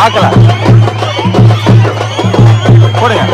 பார்க்கல போடுங்க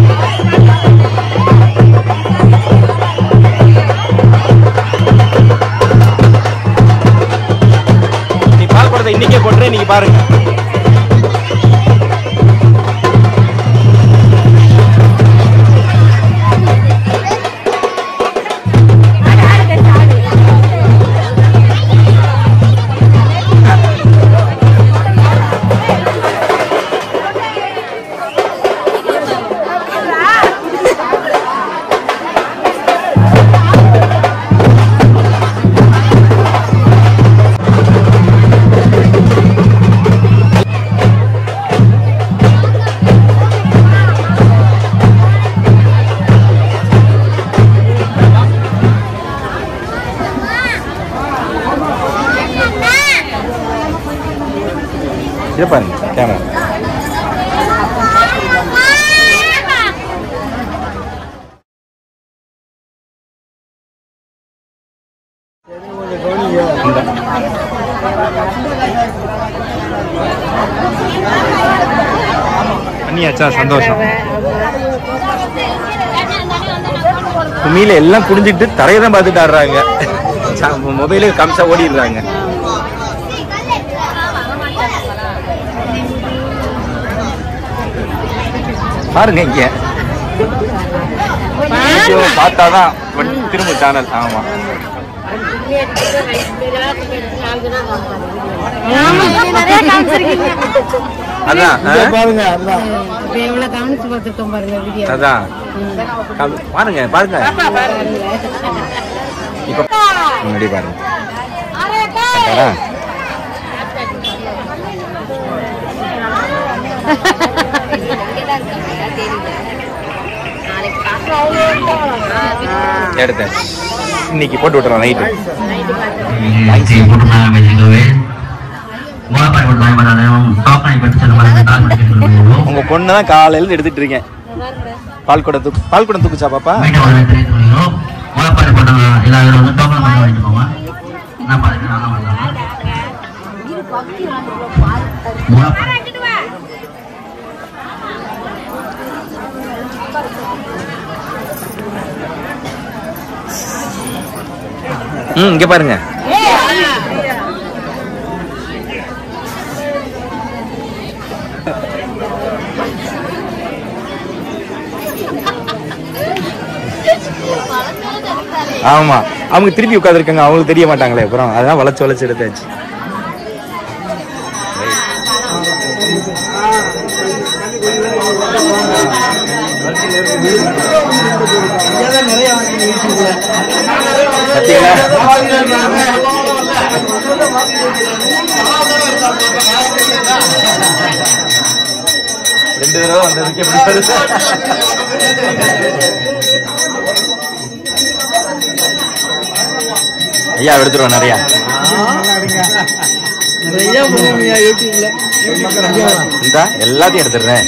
நீ பால் குடத்தை இன்னைக்கே போட்டுரு இன்னைக்கு பாருங்க இதை பாருங்க கேமரா பண்ணியாச்சா சந்தோஷம் உண்மையில எல்லாம் குடிஞ்சிட்டு தரையை தான் பார்த்துட்டு ஆடுறாங்க மொபைலே காமிச்சா ஓடிடுறாங்க பாருங்க இங்க வீடியோ பார்த்தாதான் வந்து திரும்ப சேனல் ஆமா அதான் ஆ? பாருங்க அதான் இப்ப எவ்வளவு கவனிச்சு பார்த்திருக்கோம் பாருங்க வீடியோ அதான் காமி- பாருங்க பாருங்க இப்ப முன்னாடி பாருங்க கரெக்டா? எடுத்தேன் இன்னைக்கு போட்டு விட்டுறோம் night Thank you for my amazing மூலப்பாய் போட்டு பயன்படாதும் டோக்கனை பெற்று செல்லும் வரை கால் மணிக்கு உங்க பொண்ணு தான் காலையில எடுத்துட்டு இருக்கேன் பால் குடம் தூக்கு பால் குடம் தூக்குச்சா பாப்பா மீண்டும் ஒரு தெரிவித்துக் கொள்கிறோம் மூலப்பாய் போட்ட எல்லாரும் வந்து டோக்கன் மட்டும் வாங்கிட்டு போங்க என்ன பாருங்க நல்லா வரலாம் மூலப்பாய் ம் இங்க பாருங்க ஆமா அவங்க திருப்பி உட்காந்துருக்காங்க அவங்களுக்கு தெரிய மாட்டாங்களே அப்புறம் அதான் வளைச்சு வளைச்சு எடுத்தாச்சு பாத்தீங்களா ரெண்டு தடவை வந்ததுக்கு எப்படி வருது ஐயா எடுத்துருவோம் நிறையா நிறைய போடுவீங்க யூடியூப்ல இந்தா எல்லாத்தையும் எடுத்துடுறேன்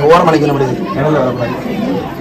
ஓரமாக நிற்கணும் அப்படி நிழல்ல வரக்கூடாது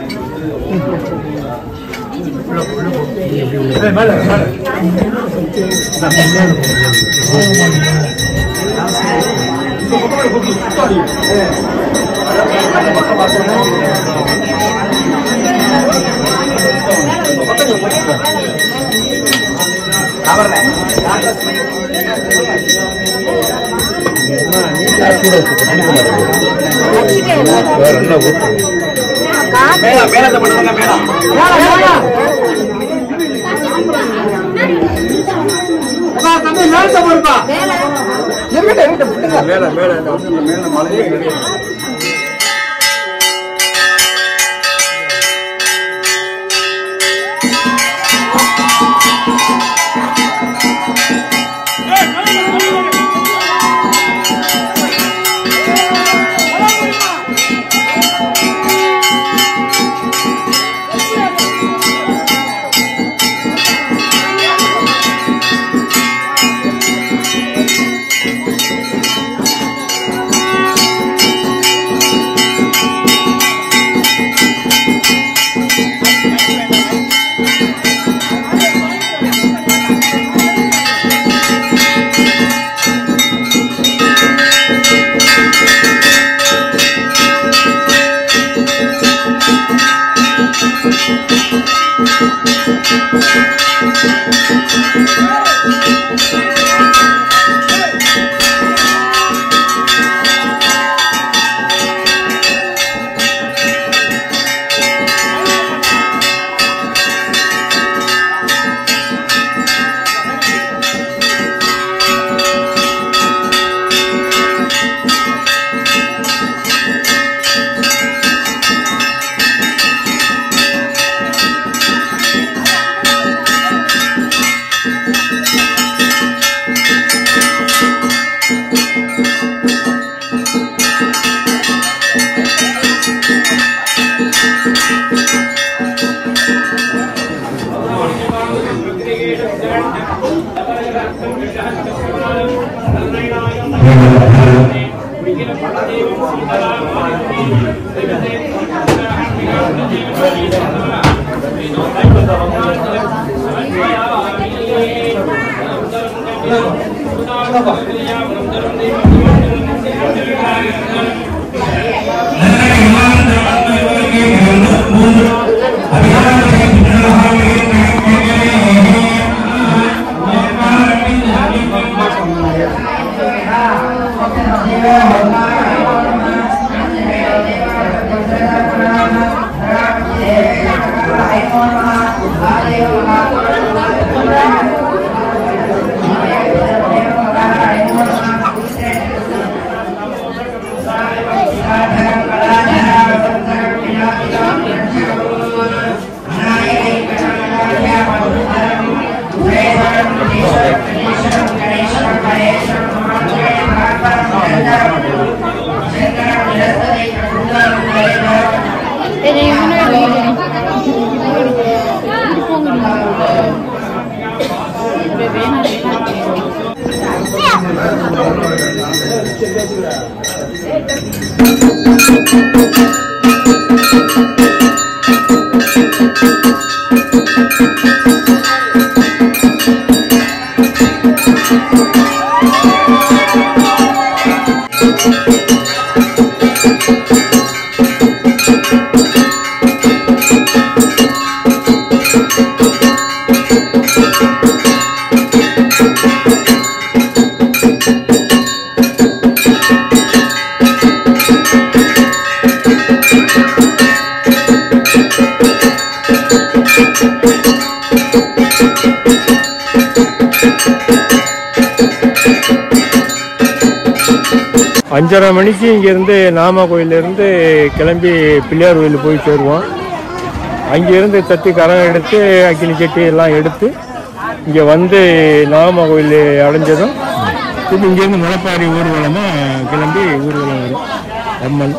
அஞ்சரை மணிக்கு இங்கேருந்து நாம கோயிலேருந்து கிளம்பி பிள்ளையார் கோயில் போய் சேருவோம் அங்கேருந்து தத்தி கரம் எடுத்து அக்கினி சட்டி எல்லாம் எடுத்து இங்கே வந்து நாம கோயில் அடைஞ்சதும் இப்போ இங்கேருந்து மலைப்பாரி ஊர்வலமாக கிளம்பி ஊர்வலம் வரும் அம்மன்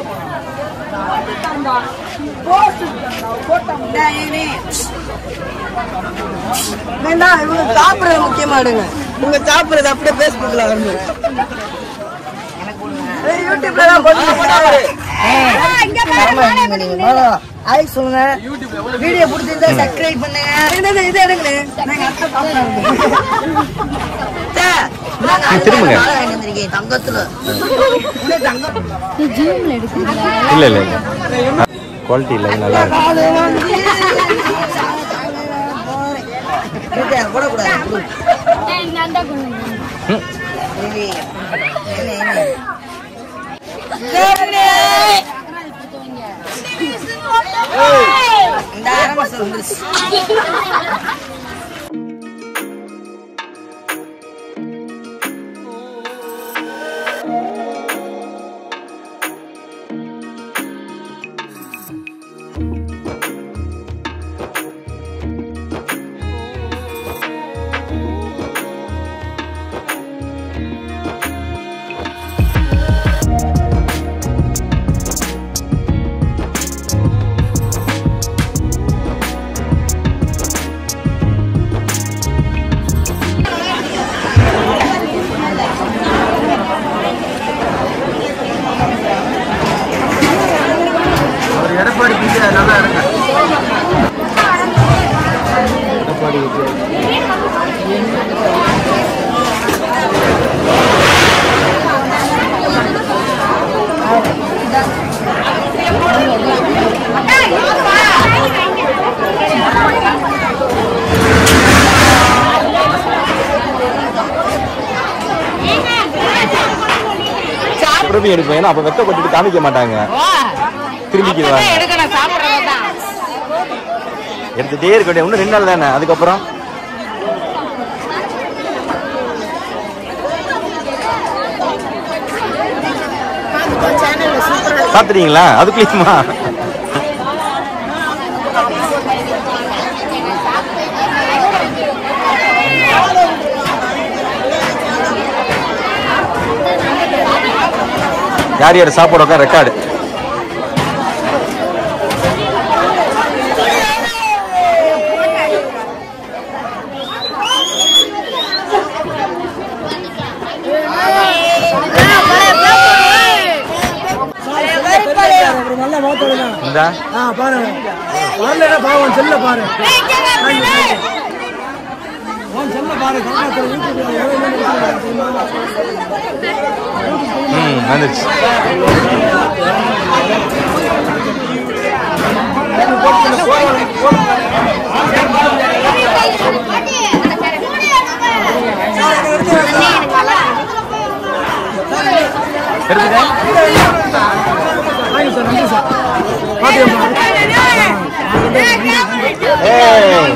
வேண்டாம் இவங்க சாப்பிடுறது முக்கியமாடுங்க உங்க சாப்பிடுறது அப்படியே பேஸ்புக்ல வந்து ஏய், யூடியூப்ல தான் போட்டு நீங்க ஆய் சொல்லுங்க வீடியோ பிடிச்சிருந்தா சப்ஸ்கிரைப் பண்ணுங்க இது இது எடுங்களே நாங்க அடுத்த பாப்போம் திரும்புங்க. தங்கத்துல தங்கம் ஜூம்ல எடுக்கிறீங்களா இல்ல இல்ல இல்ல குவாலிட்டி இல்லை நல்லா இருக்கு காலு வந்து இது போடக்கூடாது ம். இது, என்ன, என்ன? கண்ணே! இந்த அரை மாசம் வந்துருச்சு. எடப்பாடி பிஜே நல்லா இருக்கு அப்புறமே எடுப்பேன் ஏன்னா அப்ப வெத்த கொட்டிட்டு காமிக்க மாட்டாங்க திரும்பிக்கிடுவாங்க எடுக்கணும் சாப்பிட்றதான் எடுத்துட்டே இருக்க வேண்டிய இன்னும் ரெண்டு நாள் தானே அதுக்கப்புறம் பாத்துட்டீங்களா அதுக்குள்ளேயுமா யார் யார் சாப்பாடு உட்கார் ரெக்கார்டு நல்ல மாத்தோட இந்தா ஆ பாருங்க வரலன்னா பாவம் செல்ல பாரு உன் செல்ல பாரு கருணாசுரம் யூடியூப்ல எவ்வளவு பேர் இருக்காங்க தெரியுமா? ம் வந்துருச்சு எடுத்துட்டேன் வாங்கி சார் நன்றி சார் பாத்தியம்மா ஏய்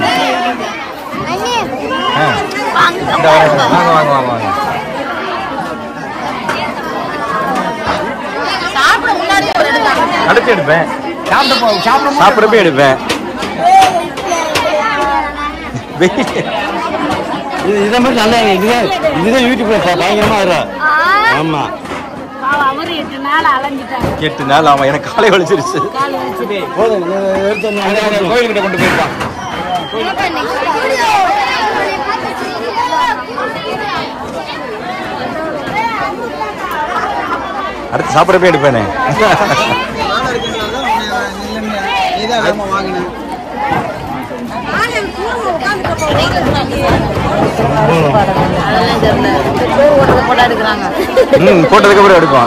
ஆ. இந்த வரேன். வாங்க வாங்க வாங்க வாங்க அடுத்து எடுப்பேன் சாப்பிட்றப்ப எடுப்பேன் வெயில். இது இதை மாதிரி நல்லா இதுதான் இதுதான் யூடியூப்ல பா- பயங்கரமா வரும் ஆமா அவரு எட்டு நாள் அலைஞ்சிட்டாரு எட்டு நாள் அவன் எனக்கு காலை வலிச்சிருச்சு போதும் இதை எடுத்து நான் கோயில்கிட்ட கொண்டு போயிருக்கான் அடுத்து சாப்பிட்றப்ப எடுப்பேனே நீதான் வேகமா வாங்கினேன் போட்டோ எடுக்கிறாங்க ம் போட்டதுக்கு அப்புறம் எடுப்போம்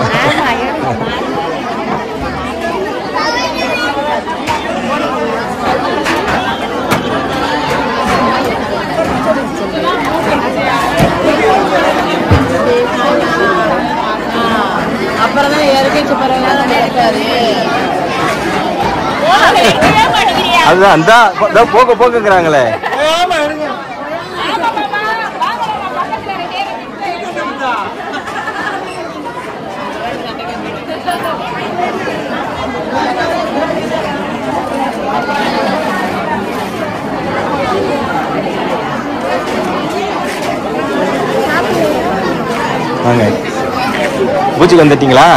அப்புறம் தான் இறக்கிச்சு பிறகு இருக்காரு அதுதான் அந்த போக போக்குங்கிறாங்களே வாங்க பூச்சிக்கு வந்துட்டீங்களா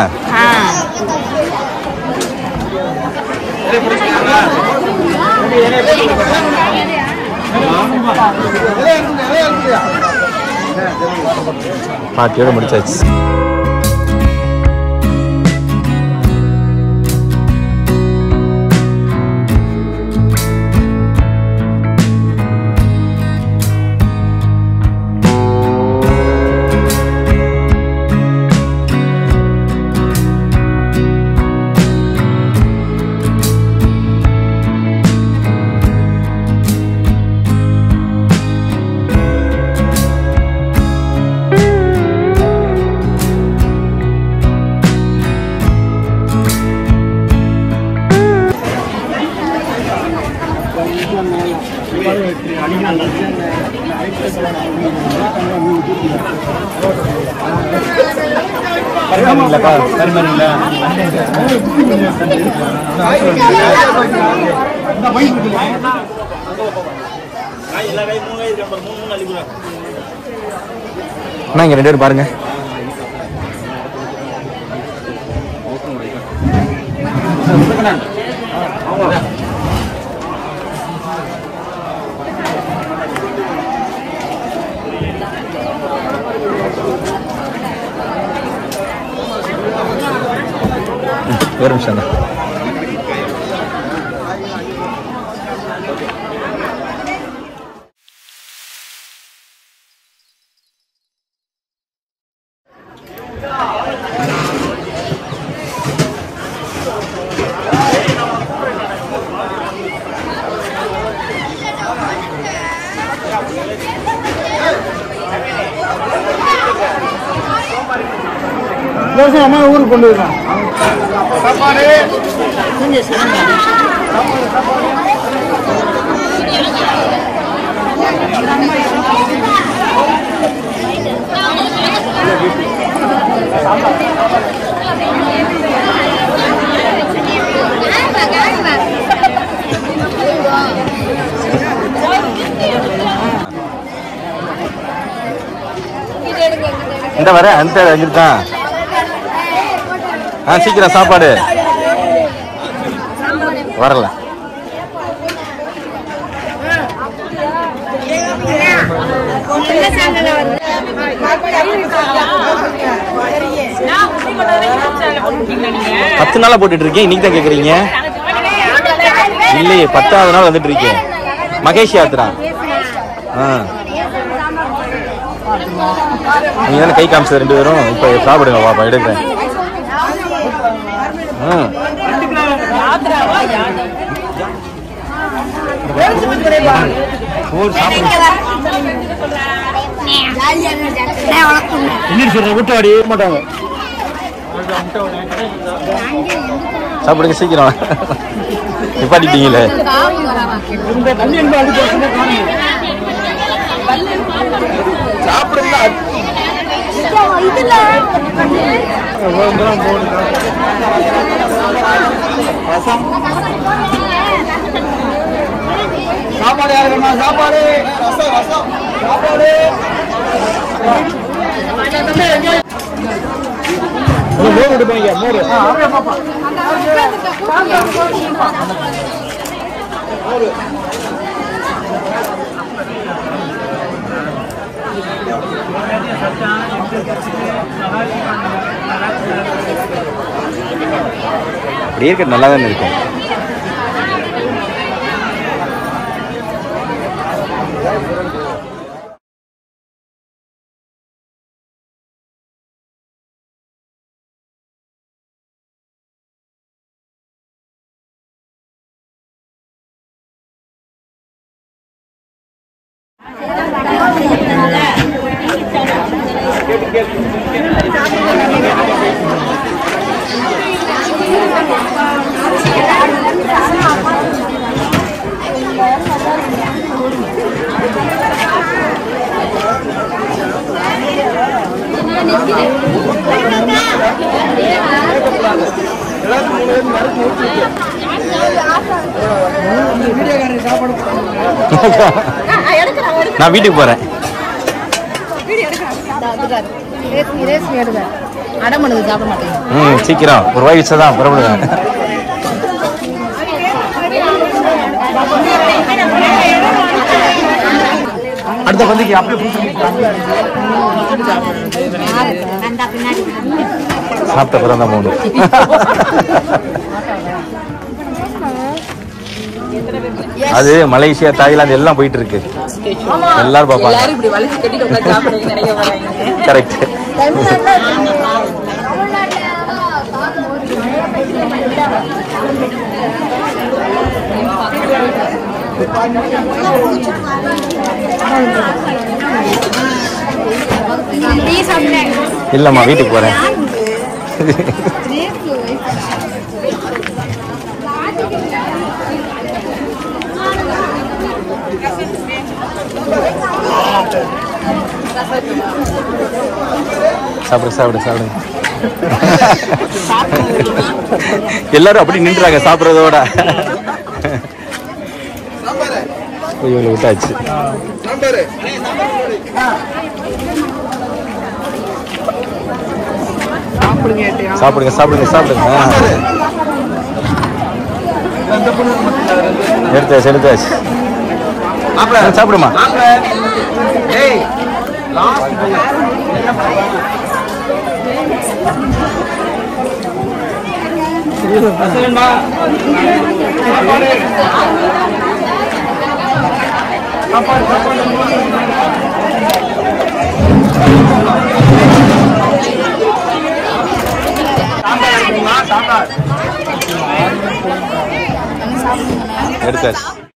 பாட்டியோட முடிச்சாச்சு பரிமாறீங்களாப்பா பரிமாறீங்களா அண்ணா இங்க ரெண்டு பேரும் பாருங்க ஒரு நிமிஷம் தான் அம்மா ஊருக்கு கொண்டு வரலாம் இந்த வர அந்த அங்கிட்டு தான் ஆ சீக்கிரம் சாப்பாடு வரல பத்து நாளா போட்டுட்டு இருக்கேன் இன்னைக்கு தான் கேக்குறீங்க இல்லையே பத்தாவது நாள் வந்துட்டு இருக்கேன் மகேஷ் யாத்ரா ஆ நீங்க தானே கை காமிச்சது ரெண்டு பேரும் இப்ப சாப்பிடுங்க பாப்பா எடுக்கிறேன் ம் இன்னும் சொல்றேன் விட்டு வாடி மாட்டாங்க சாப்பிடுங்க சீக்கிரம் நிப்பாட்டிட்டீங்களே இந்த தண்ணி எங்க அடி போச்சுன்னா காணுங்க சாப்பாடு யாருக்குமா சாப்பாடு ரசம் ரசம் சாப்பாடு மோர் எடுப்பீங்க மோர் அப்படியே இருக்க நல்லா தானே இருக்கும் நான் வீட்டுக்கு போறேன் அடமனது சாப்பிட மாட்டேன் ம் சீக்கிரம் ஒரு வாய் வச்சதான் பரவாயில்ல அடுத்த பந்திக்கு அப்படியே சாப்பிட்ட பிறந்த மூணு அது மலேசியா தாய்லாந்து எல்லாம் போயிட்டு இருக்கு எல்லாரும் பார்ப்பாங்க இப்படி வலிச்சு கட்டிட்டு உட்காந்து சாப்பிடுறீங்க நினைக்க போறாங்க கரெக்ட் இல்லம்மா வீட்டுக்கு போறேன் சாப்பிடு சாப்பிடு சாப்பிடுங்க எல்லாரும் அப்படி நின்றாங்க சாப்பிட்றதோட இவங்களை விட்டாச்சு சாப்பிடுங்க சாப்பிடுங்க சாப்பிடுங்க எடுத்தாச்சு எடுத்தாச்சு சாப்பிடுமா எடுத்தாச்சு